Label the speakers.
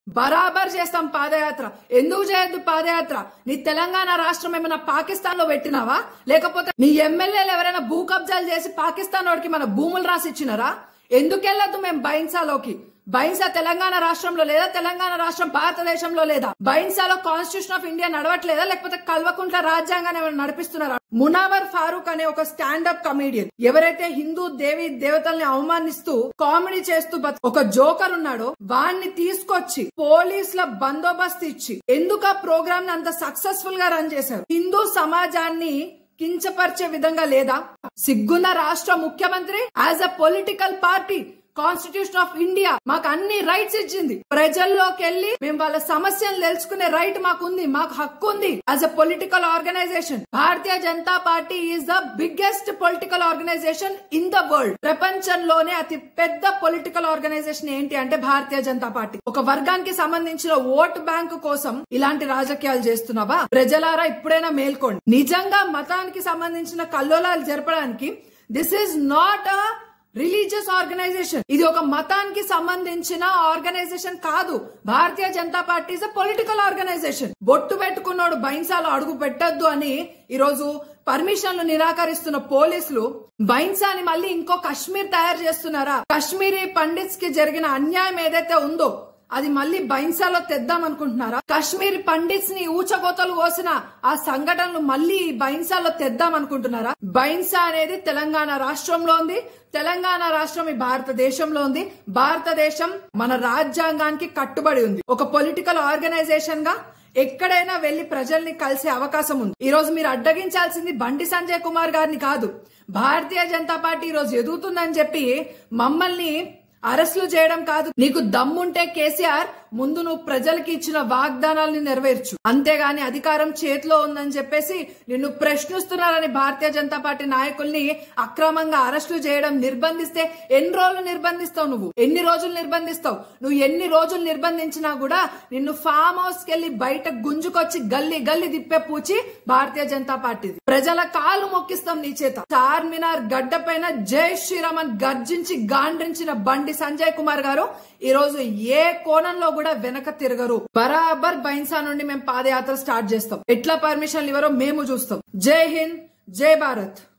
Speaker 1: బరాబర్ చేస్తాం పాదయాత్ర ఎందుకు చేయొద్దు పాదయాత్ర నీ తెలంగాణ రాష్ట్రం ఏమైనా పాకిస్తాన్ లో పెట్టినావా లేకపోతే నీ ఎమ్మెల్యేలు ఎవరైనా భూ కబ్జాలు చేసి పాకిస్తాన్ వాడికి మన భూములు రాసి ఇచ్చినారా ఎందుకు వెళ్ళొద్దు మేము బైన్సాలోకి బైన్సా తెలంగాణ రాష్ట్రంలో లేదా తెలంగాణ రాష్ట్రం భారతదేశంలో లేదా బైన్సాలో కాన్స్టిట్యూషన్ ఆఫ్ ఇండియా నడవట్లేదా లేకపోతే కల్వకుంట్ల రాజ్యాంగాన్ని ఏమైనా నడిపిస్తున్నారా మునావర్ ఫారూక్ అనే ఒక స్టాండప్ కమీడియన్ ఎవరైతే హిందూ దేవి దేవతల్ని అవమానిస్తూ కామెడీ చేస్తూ బతు- ఒక జోకర్ ఉన్నాడో వాణ్ణి తీసుకొచ్చి పోలీసుల బందోబస్తు ఇచ్చి ఎందుకు ఆ ప్రోగ్రామ్ ని అంత సక్సెస్ఫుల్ గా రన్ చేశారు హిందూ సమాజాన్ని కించపరిచే విధంగా లేదా సిగ్గున్న రాష్ట్ర ముఖ్యమంత్రి as a political party constitution of India మాకు అన్ని రైట్స్ ఇచ్చింది ప్రజల్లోకి వెళ్ళి మేము వాళ్ళ సమస్యలు తెలుసుకునే రైట్ మాకు ఉంది మాకు హక్కు ఉంది as a political organisation Bharatiya Janata party is the biggest political organisation in the world ప్రపంచంలోనే అతి పెద్ద పొలిటికల్ ఆర్గనైజేషన్ ఏంటి అంటే భారతీయ జనతా పార్టీ ఒక వర్గానికి సంబంధించిన ఓటు బ్యాంకు కోసం ఇలాంటి రాజకీయాలు చేస్తున్నావా ప్రజలారా ఇప్పుడైనా మేల్కోండి నిజంగా మతానికి సంబంధించిన కల్లోలాలు జరపడానికి this is not a religious organisation ఇది ఒక మతానికి సంబంధించిన ఆర్గనైజేషన్ కాదు Bharatiya Janata party is political organisation బొట్టు పెట్టుకున్నాడు బైన్సాలో అడుగు పెట్టద్దు అని ఈ రోజు పర్మిషన్లు నిరాకరిస్తున్న పోలీసులు బైన్సాని మళ్ళీ ఇంకో కశ్మీర్ తయారు చేస్తున్నారా కశ్మీరీ పండిట్స్ కి జరిగిన అన్యాయం ఏదైతే ఉందో అది మళ్ళీ బైన్సాలో తెద్దాం అనుకుంటున్నారా కశ్మీర్ పండిట్స్ ని ఊచకోతలు కోసిన ఆ సంఘటనలు మళ్ళీ ఈ బైన్సాలో తెద్దాం అనుకుంటున్నారా బైన్సా అనేది తెలంగాణ రాష్ట్రంలో ఉంది తెలంగాణ రాష్ట్రం ఈ భారతదేశంలో ఉంది భారతదేశం మన రాజ్యాంగానికి కట్టుబడి ఉంది ఒక పొలిటికల్ ఆర్గనైజేషన్ గా ఎక్కడైనా వెళ్లి ప్రజల్ని కలిసే అవకాశం ఉంది ఈ రోజు మీరు అడ్డగించాల్సింది బండి సంజయ్ కుమార్ గారిని కాదు భారతీయ జనతా పార్టీ ఈ రోజు ఎదుగుతుందని చెప్పి మమ్మల్ని అరెస్టులు చేయడం కాదు నీకు దమ్ముంటే కేసీఆర్ ముందు నువ్వు ప్రజలకి ఇచ్చిన వాగ్దానాల్ని నెరవేర్చు అంతేగాని అధికారం చేతిలో ఉందని చెప్పేసి నిన్ను ప్రశ్నిస్తున్నారని భారతీయ జనతా పార్టీ నాయకుల్ని అక్రమంగా అరెస్టులు చేయడం నిర్బంధిస్తే ఎన్ని రోజులు నిర్బంధిస్తావు నువ్వు ఎన్ని రోజులు నిర్బంధిస్తావు నువ్వు ఎన్ని రోజులు నిర్బంధించినా కూడా నిన్ను ఫామ్ హౌస్ కెళ్లి బయట గుంజుకొచ్చి గల్లీ గల్లీ తిప్పే పూచి భారతీయ జనతా పార్టీది ప్రజల కాలు మొక్కిస్తాం నీ చేత చార్మినార్ గడ్డ పైన జై శ్రీరామ్ అని గర్జించి గాండ్రించిన బండి సంజయ్ కుమార్ గారు ఈ రోజు ఏ కోణంలో కూడా వెనక తిరగరు బరాబర్ బైన్సా నుండి మేము పాదయాత్ర స్టార్ట్ చేస్తాం ఎట్లా పర్మిషన్లు ఇవ్వరో మేము చూస్తాం జై హింద్ జై భారత్